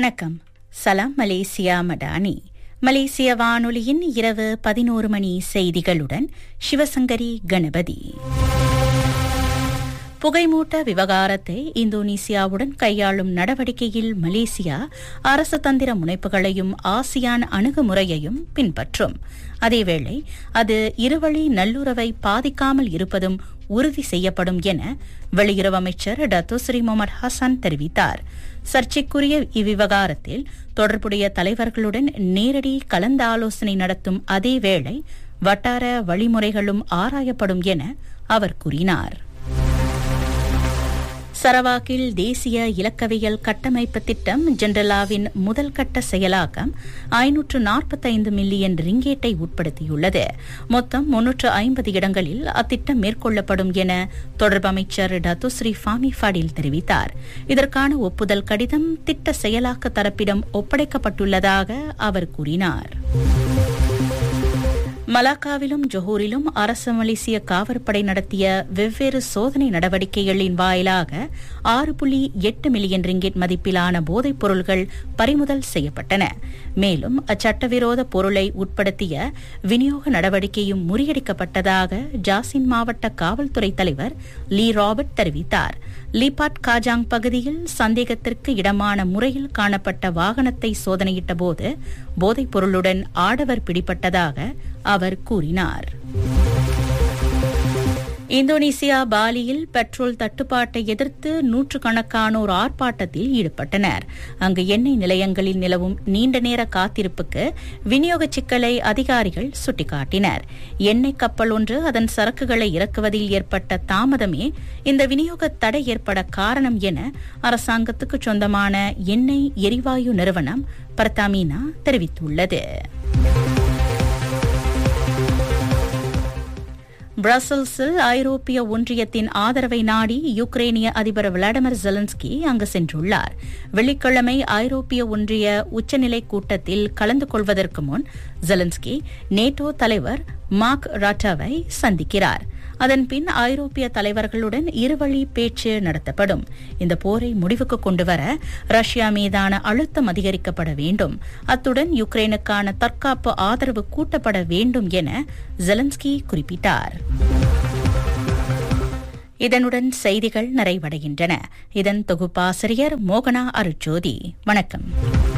வணக்கம் சலாம் மலேசியா மடானி மலேசிய வானொலியின் இரவு பதினோரு மணி செய்திகளுடன் சிவசங்கரி கணபதி புகைமூட்ட விவகாரத்தை இந்தோனேசியாவுடன் கையாளும் நடவடிக்கையில் மலேசியா அரசு தந்திர முனைப்புகளையும் ஆசியான் அணுகுமுறையையும் பின்பற்றும் அதேவேளை அது இருவழி நல்லுறவை பாதிக்காமல் இருப்பதும் உறுதி செய்யப்படும் என வெளியுறவு அமைச்சர் டத்துஸ்ரீ முகமது ஹசன் தெரிவித்தார் சர்ச்சைக்குரிய இவ்விவகாரத்தில் தொடர்புடைய தலைவர்களுடன் நேரடி கலந்தாலோசனை நடத்தும் அதேவேளை வட்டார வழிமுறைகளும் ஆராயப்படும் என அவர் கூறினார் சரவாக்கில் தேசிய இலக்கவியல் கட்டமைப்பு திட்டம் ஜென்ரலாவின் முதல் கட்ட செயலாக்கம் ஐநூற்று நாற்பத்தைந்து மில்லியன் ரிங்கேட்டை உட்படுத்தியுள்ளது மொத்தம் முன்னூற்று ஐம்பது இடங்களில் அத்திட்டம் மேற்கொள்ளப்படும் என தொடர்பு அமைச்சர் டத்துஸ்ரீ ஃபாமி ஃபடில் தெரிவித்தார் இதற்கான ஒப்புதல் கடிதம் திட்ட செயலாக்க தரப்பிடம் ஒப்படைக்கப்பட்டுள்ளதாக அவர் கூறினார் மலாக்காவிலும் ஜொஹூரிலும் அரசு மலேசிய காவற்படை நடத்திய வெவ்வேறு சோதனை நடவடிக்கைகளின் வாயிலாக ஆறு புள்ளி எட்டு மில்லியன் ரிங்கெட் மதிப்பிலான போதைப் பொருள்கள் பறிமுதல் செய்யப்பட்டன மேலும் அச்சட்டவிரோத பொருளை உட்படுத்திய விநியோக நடவடிக்கையும் முறியடிக்கப்பட்டதாக ஜாசின் மாவட்ட காவல்துறை தலைவர் லீ ராபர்ட் தெரிவித்தார் லீபாட் காஜாங் பகுதியில் சந்தேகத்திற்கு இடமான முறையில் காணப்பட்ட வாகனத்தை சோதனையிட்ட போது போதைப் பொருளுடன் ஆடவர் பிடிப்பட்டதாக அவர் கூறினார் இந்தோனேசியா பாலியில் பெட்ரோல் தட்டுப்பாட்டை எதிர்த்து நூற்றுக்கணக்கானோர் ஆர்ப்பாட்டத்தில் ஈடுபட்டனர் அங்கு எண்ணெய் நிலையங்களில் நிலவும் நீண்ட நேர காத்திருப்புக்கு விநியோக சிக்கலை அதிகாரிகள் சுட்டிக்காட்டினர் எண்ணெய் கப்பல் ஒன்று அதன் சரக்குகளை இறக்குவதில் ஏற்பட்ட தாமதமே இந்த விநியோக தடை ஏற்பட காரணம் என அரசாங்கத்துக்கு சொந்தமான எண்ணெய் எரிவாயு நிறுவனம் பர்தாமீனா தெரிவித்துள்ளது பிரசல்ஸில் ஐரோப்பிய ஒன்றியத்தின் ஆதரவை நாடி யுக்ரேனிய அதிபர் விளாடிமிர் ஜெலன்ஸ்கி அங்கு சென்றுள்ளார் வெள்ளிக்கிழமை ஐரோப்பிய ஒன்றிய உச்சநிலை கூட்டத்தில் கலந்து கொள்வதற்கு முன் ஜெலன்ஸ்கி நேட்டோ தலைவர் மார்க் ராட்டாவை சந்திக்கிறார் அதன்பின் ஐரோப்பிய தலைவர்களுடன் இருவழி பேச்சு நடத்தப்படும் இந்த போரை முடிவுக்கு கொண்டுவர ரஷ்யா மீதான அழுத்தம் அதிகரிக்கப்பட வேண்டும் அத்துடன் யுக்ரைனுக்கான தற்காப்பு ஆதரவு கூட்டப்பட வேண்டும் என ஜெலன்ஸ்கி குறிப்பிட்டார் இதனுடன் செய்திகள் நிறைவடைகின்றன இதன் தொகுப்பாசிரியர் மோகனா அருட்ஜோதி வணக்கம்